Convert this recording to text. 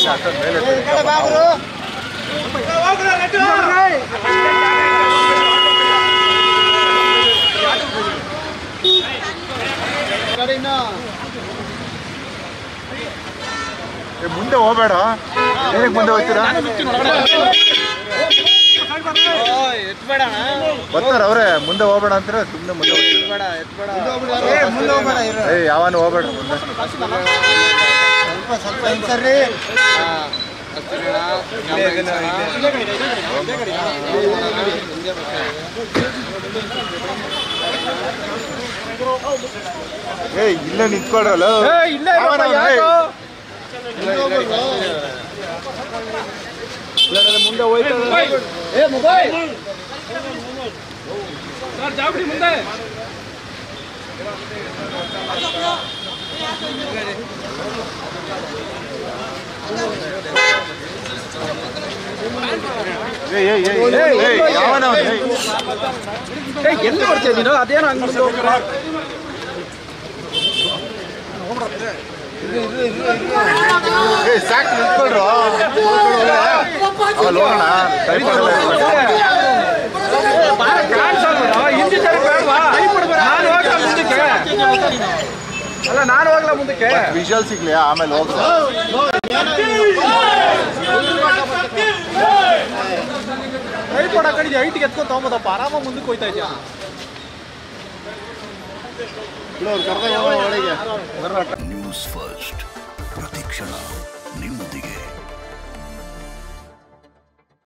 ಅಷ್ಟೊಂದು ಮೇಲೆ ಎತ್ತಿರ್ತೀವಿ ನಾವು. ಏ, ಮುಂದೆ ಹೋಗ್ಬೇಡ ಏನಕ್ಕೆ ಮುಂದೆ ಹೋಗ್ತೀರಾ ಬರ್ತಾರ ಅವ್ರೆ ಮುಂದೆ ಹೋಗ್ಬೇಡ ಅಂತೀರ ಸುಮ್ಮನೆ ಮುಂದೆ ಹೋಗ್ತೀರಾ ಏ ಯಾವನು ಹೋಗ್ಬೇಡ ಮುಂದೆ ಏ ಇಲ್ಲೇ ನಿಂತ್ಕೊಡ್ರಲ್ಲ ಯಾವನ ಅವ್ನು? ಏಯ್, ಮುಂದೆ ಹೋಯ್ತಾ ಏಯ್, ಏಯ್, ಏಯ್, ಏಯ್, ಏಯ್, ಯಾವನ ಅವ್ನು? ಏಯ್. ಎಲ್ಲಿ ಬರ್ತೀಯ ನೀನು ಅದೇನೋ ಹಂಗ್ ಮುಂದೆ ಹೋಗ್ಬೇಡ. ಏಯ್ ಸಾಕು ನಿಂತ್ಕೊಳ್ರು ಅವಾಗ ಹೋಗೋಣ ಟೈಮ್ ಕಾಣ್ಸಲ್ವಾ? ಹಿಂದೆ ಜನ ಬೇಡ್ವಾ? ನಾನು ಹೋಗ್ಲಾ ಮುಂದಕ್ಕೆ ಅಲ್ಲ ನಾನು ಹೋಗ್ಲಾ ಮುಂದಕ್ಕೆ ವಿಜುವಲ್ ಸಿಗ್ಲಿ ಆಮೇಲೆ ಹೋಗ್ರ ಟ್ರೈಪಾಡ್ ಆ ಕಡೆ ಹೈಟ್ಗೆ ಎತ್ಕೊಂಡು ತಗೊಂಬೋದಪ್ಪ ಆರಾಮ ಮುಂದಕ್ಕೆ ಹೋಯ್ತಾ ಇದೆಯಾ ಒಳಗೆ ನ್ಯೂಸ್ ಫಸ್ಟ್ ಪ್ರತಿಕ್ಷಣ ನಿಮ್ಮೊಂದಿಗೆ